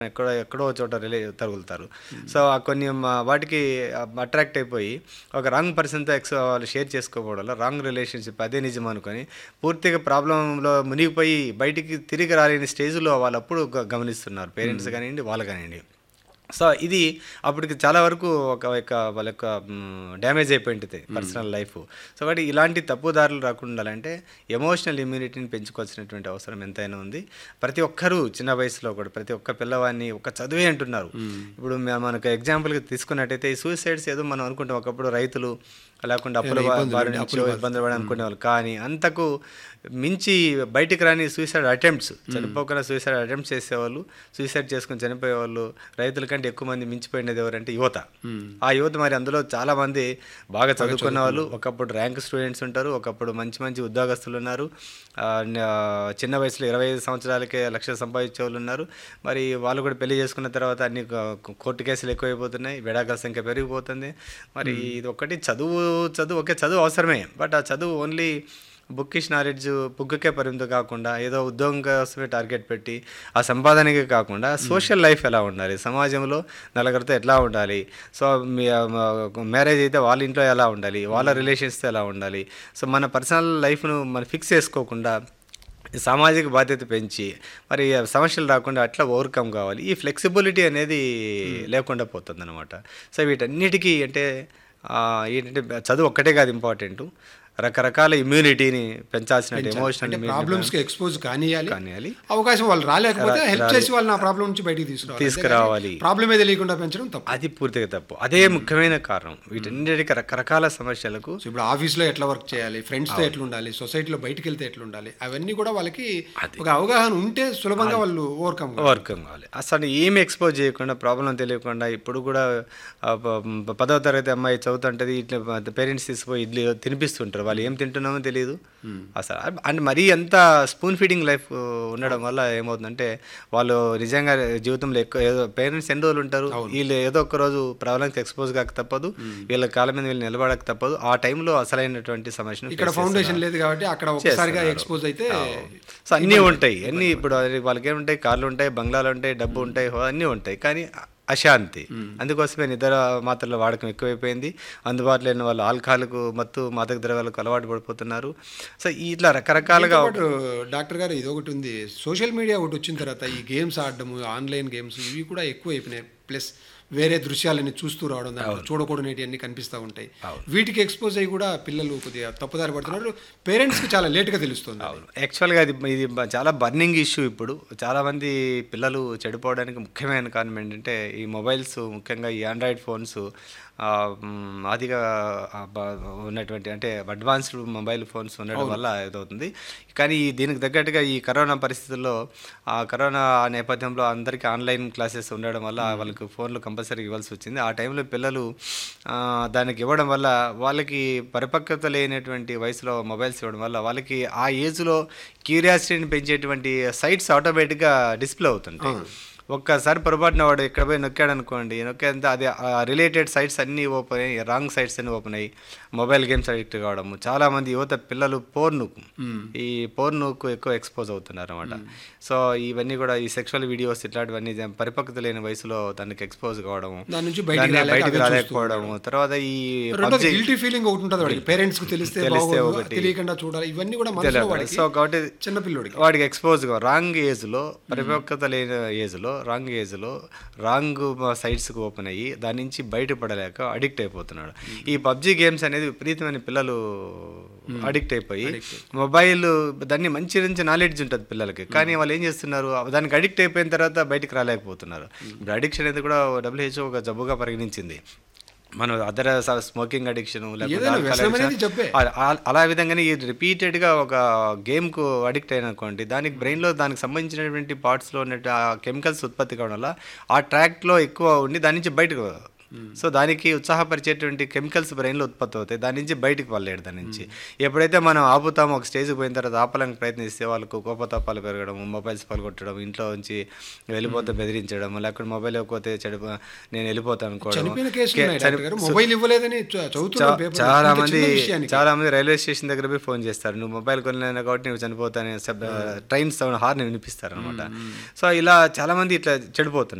ఎక్కడో ఎక్కడో ఒక చోట రిలే తగులుతారు సో ఆ కొన్ని మ- వాటికి అట్రాక్ట్ అయిపోయి ఒక రాంగ్ పర్సన్తో ఎక్స్ వాళ్ళు షేర్ చేసుకోవడం వల్ల రాంగ్ రిలేషన్షిప్ అదే నిజం అనుకొని పూర్తిగా ప్రాబ్లంలో మునిగిపోయి బయటికి తిరిగి రాలేని స్టేజ్లో వాళ్ళు అప్పుడు గ- గమనిస్తున్నారు పేరెంట్స్ కానివ్వండి వాళ్ళు కానివ్వండి సో ఇది అప్పటికి చాలా వరకు ఒక యొక్క వాళ్ళ యొక్క డ్యామేజ్ అయిపోయి ఉంటుంది పర్సనల్ లైఫ్ సో కాబట్టి ఇలాంటి తప్పుదారులు రాకుండా ఉండాలంటే ఎమోషనల్ ఇమ్యూనిటీని పెంచుకోవాల్సినటువంటి అవసరం ఎంతైనా ఉంది ప్రతి ఒక్కరూ చిన్న వయసులో కూడా ప్రతి ఒక్క పిల్లవాడిని ఒక చదువే అంటున్నారు ఇప్పుడు మే- మనకు ఎగ్జాంపుల్గా తీసుకున్నట్టయితే ఈ సూసైడ్స్ ఏదో మనం అనుకుంటాం ఒకప్పుడు రైతులు లేకుండా అప్పుల బా- బారి నుంచి ఇబ్బందులు పడి అనుకునేవాళ్ళు కానీ అంతకు మించి బయటికి రాని సూసైడ్ అటెంప్ట్స్ చనిపోకుండా సూసైడ్ అటెంప్ట్స్ చేసేవాళ్ళు సూసైడ్ చేసుకుని చనిపోయేవాళ్ళు రైతుల కంటే ఎక్కువ మంది మించిపోయినది ఎవరంటే యువత ఆ యువత మరి అందులో చాలా మంది బాగా చదువుకున్న వాళ్ళు ఒకప్పుడు ర్యాంక్ స్టూడెంట్స్ ఉంటారు ఒకప్పుడు మంచి మంచి ఉద్యోగస్తులు ఉన్నారు ఆ, న- చిన్న వయసులో ఇరవై ఐదు సంవత్సరాలకే లక్ష సంపాదించే వాళ్ళు ఉన్నారు మరి వాళ్ళు కూడా పెళ్లి చేసుకున్న తర్వాత అన్ని కో- కోర్టు కేసులు ఎక్కువైపోతున్నాయి విడాకుల సంఖ్య పెరిగిపోతుంది మరి ఇది ఒకటి చదువు చదువు ఒకే చదువు అవసరమే బట్ ఆ చదువు ఓన్లీ బుక్కిష్ నాలెడ్జ్ బుక్కే పరిమితం కాకుండా ఏదో ఉద్యోగం కోసమే టార్గెట్ పెట్టి ఆ సంపాదనకే కాకుండా సోషల్ లైఫ్ ఎలా ఉండాలి సమాజంలో నలుగురితో ఎట్లా ఉండాలి సో మీ మ్యారేజ్ అయితే వాళ్ళ ఇంట్లో ఎలా ఉండాలి వాళ్ళ రిలేషన్స్తో ఎలా ఉండాలి సో మన పర్సనల్ లైఫ్ను మనం ఫిక్స్ చేసుకోకుండా ఈ సామాజిక బాధ్యత పెంచి మరి ఆ సమస్యలు రాకుండా అట్లా ఓవర్కమ్ కావాలి ఈ ఫ్లెక్సిబిలిటీ అనేది లేకుండా పోతుంది అనమాట సో వీటన్నిటికీ అంటే ఆ, ఏంటంటే చదువు ఒక్కటే కాదు ఇంపార్టెంట్ రకరకాల ఇమ్యూనిటీని పెంచాల్సిన ఎమోషనల్ అంటే ప్రాబ్లమ్స్ కి ఎక్స్పోజ్ కానియాలి కానియాలి అవకాశం వాళ్ళు రాలేకపోతే హెల్ప్ చేసి వాళ్ళని ఆ ప్రాబ్లం నుంచి బయటికి తీసుకురావాలి తీసుకురావాలి. ప్రాబ్లమే తెలియకుండా పెంచడం తప్పు అది పూర్తిగా తప్పు అదే ముఖ్యమైన కారణం వీటన్నిటికీ రకరకాల సమస్యలకు సో ఇప్పుడు ఆఫీస్లో ఎట్లా వర్క్ చేయాలి ఫ్రెండ్స్తో ఎట్లా ఉండాలి సొసైటీలో బయటికి వెళ్తే ఎట్లా ఉండాలి అవన్నీ కూడా వాళ్ళకి ఒక అవగాహన ఉంటే సులభంగా వాళ్ళు ఓవర్కమ్ వర్కం కావాలి అసలు ఏమి ఎక్స్పోజ్ చేయకుండా ప్రాబ్లం తెలియకుండా ఇప్పుడు కూడా ఆ, ప- పదవ తరగతి అమ్మాయి చదువుతుంటది ఇట్లా పేరెంట్స్ తీసుకుపోయి ఇడ్లీ తినిపిస్తుంటారు వాళ్ళు ఏం తింటున్నామో తెలియదు అసలు అండ్ మరీ అంత స్పూన్ ఫీడింగ్ లైఫ్ ఉండడం వల్ల ఏమవుతుందంటే వాళ్ళు నిజంగా జీవితంలో ఎక్కువ ఏదో పేరెంట్స్ ఎన్ని రోజులు ఉంటారు వీళ్ళు ఏదో ఒక రోజు ప్రాబ్లంకి ఎక్స్పోజ్ కాక తప్పదు వీళ్ళ కాళ్ళ మీద వీళ్ళు నిలబడక తప్పదు ఆ టైంలో అసలైనటువంటి సమస్యను ఇక్కడ face ఫౌండేషన్ లేదు కాబట్టి అక్కడ ఒక్కసారిగా ఎక్స్పోజ్ అయితే సో అన్నీ ఉంటాయి అన్నీ ఇప్పుడు అది వాళ్ళకి ఏముంటాయి కార్లు ఉంటాయి బంగ్లాలు ఉంటాయి డబ్బు ఉంటాయి హో- అన్నీ ఉంటాయి కానీ అశాంతి అందుకోసమే నిద్ర మాత్రల వాడకం ఎక్కువైపోయింది అందుబాటులో లేని వాళ్ళు ఆల్కహాల్కు మత్తు మాదక ద్రవ్యాలకు అలవాటు పడిపోతున్నారు సో ఇట్లా రకరకాలుగా బట్ డాక్టర్ గారు ఇది ఒకటి ఉంది సోషల్ మీడియా ఒకటి వచ్చిన తర్వాత ఈ గేమ్స్ ఆడడము ఆన్లైన్ గేమ్స్ ఇవి కూడా ఎక్కువ అయిపోయినాయి ప్లస్ వేరే దృశ్యాలని చూస్తూ రావడం దాంట్లో చూడకూడనేటి అన్ని కనిపిస్తూ ఉంటాయి వీటికి ఎక్స్పోజ్ అయ్యి కూడా పిల్లలు కొద్దిగా తప్పుదారి పడుతున్నారు పేరెంట్స్కి చాలా లేట్గా తెలుస్తుంది అవును యాక్చువల్గా అది ఇది బ- చాలా బర్నింగ్ ఇష్యూ ఇప్పుడు చాలామంది పిల్లలు చెడిపోవడానికి ముఖ్యమైన కారణం ఏంటంటే ఈ మొబైల్స్ ముఖ్యంగా ఈ ఆండ్రాయిడ్ ఫోన్స్ అదిగా ఆ, బ- ఉన్నటువంటి అంటే అడ్వాన్స్డ్ మొబైల్ ఫోన్స్ ఉండడం వల్ల ఇదవుతుంది కానీ ఈ దీనికి తగ్గట్టుగా ఈ కరోనా పరిస్థితుల్లో ఆ కరోనా నేపథ్యంలో అందరికీ ఆన్లైన్ క్లాసెస్ ఉండడం వల్ల వాళ్ళకి ఫోన్లు కంపల్సరీ ఇవ్వాల్సి వచ్చింది ఆ టైంలో పిల్లలు ఆ, దానికి ఇవ్వడం వల్ల వాళ్ళకి పరిపక్వత లేనటువంటి వయసులో మొబైల్స్ ఇవ్వడం వల్ల వాళ్ళకి ఆ ఏజ్లో క్యూరియాసిటీని పెంచేటువంటి సైట్స్ ఆటోమేటిక్గా డిస్ప్లే అవుతుంటాయి ఒక్కసారి పొరపాటున వాడు ఇక్కడ పోయి నొక్కాడు అనుకోండి నొక్కేంత అది రిలేటెడ్ సైట్స్ అన్నీ ఓపెన్ అయ్యి రాంగ్ సైట్స్ అన్ని ఓపెన్ అయ్యి మొబైల్ గేమ్స్ అడిక్ట్ కావడము చాలా మంది యువత పిల్లలు పోర్నుకు ఈ పోర్నుకు ఎక్కువ ఎక్స్పోజ్ అవుతున్నారు అనమాట సో ఇవన్నీ కూడా ఈ సెక్షువల్ వీడియోస్ ఇట్లాంటివన్నీ జం- పరిపక్వత లేని వయసులో దానికి ఎక్స్పోజ్ కావడము దాని నుంచి బయటికి దాన్ని రాలేక బయటికి అవే చూస్తూ రాలేకపోవడము తర్వాత ఈ రెండోది PUBG గిల్టీ ఫీలింగ్ ఒకటి ఉంటుంది వాడికి పేరెంట్స్కి తెలిస్తే తెలిస్తే బాగోదు, ఒకటి. తెలియకుండా చూడాలి ఇవన్నీ కూడా మనసులో తెలియదు. వాడికి సో కాబట్టి చిన్న పిల్లోడికి వాడికి ఎక్స్పోజ్గా రాంగ్ ఏజ్లో పరిపక్వత లేని ఏజ్లో రాంగ్ ఏజ్లో రాంగ్ సైట్స్కి ఓపెన్ అయ్యి దాని నుంచి బయటపడలేక అడిక్ట్ అయిపోతున్నాడు ఈ పబ్జి గేమ్స్ అనేది విపరీతమైన పిల్లలు అడిక్ట్ అయిపోయి మొబైల్ దాన్ని మంచి మంచి నాలెడ్జ్ ఉంటుంది పిల్లలకి కానీ వాళ్ళు ఏం చేస్తున్నారు దానికి అడిక్ట్ అయిపోయిన తర్వాత బయటికి రాలేకపోతున్నారు ఇప్పుడు అడిక్షన్ అనేది కూడా డబ్ల్యూహెచ్ఓ ఒక జబ్బుగా పరిగణించింది మనం అదర్ స్మోకింగ్ అడిక్షన్ ఏదైనా వ్యసనం అనేది జబ్బే. ఆ- ఆ- అలా విధంగానే ఈ రిపీటెడ్గా ఒక గేమ్కు అడిక్ట్ అయిననుకోండి దానికి బ్రెయిన్లో దానికి సంబంధించినటువంటి పార్ట్స్లో ఉన్న ఆ కెమికల్స్ ఉత్పత్తి కావడం వల్ల ఆ ట్రాక్లో ఎక్కువ ఉండి దాని నుంచి బయటకు సో దానికి ఉత్సాహపరిచేటువంటి కెమికల్స్ బ్రెయిన్లో ఉత్పత్తి అవుతాయి దాని నుంచి బయటికి పడలేడు దాని నుంచి ఎప్పుడైతే మనం ఆపుతామో ఒక స్టేజ్కి పోయిన తర్వాత ఆపాలని ప్రయత్నిస్తే వాళ్ళకు కోపతాపాలు పెరగడం మొబైల్స్ పలుగొట్టడం ఇంట్లో నుంచి వెళ్ళిపోతే బెదిరించడం లేకపోతే మొబైల్ ఇవ్వకపోతే చెడు నేను వెళ్ళిపోతాను అనుకోవడం చనిపోయిన కేసులు కే- ఉన్నాయి చని- డాక్టర్ గారు మొబైల్ ఇవ్వలేదని చ- చదువుతున్నాం చా- పేపర్ చాలా ఇంత మంది చిన్న విషయానికి. చాలా మంది రైల్వే స్టేషన్ దగ్గర పోయి ఫోన్ చేస్తారు నువ్వు మొబైల్ కొనలేను కాబట్టి నువ్వు చనిపోతానే ట్రైన్ సౌండ్ హార్న్ వినిపిస్తారు అనమాట సో ఇలా చాలా మంది ఇట్లా చెడిపోతున్నారు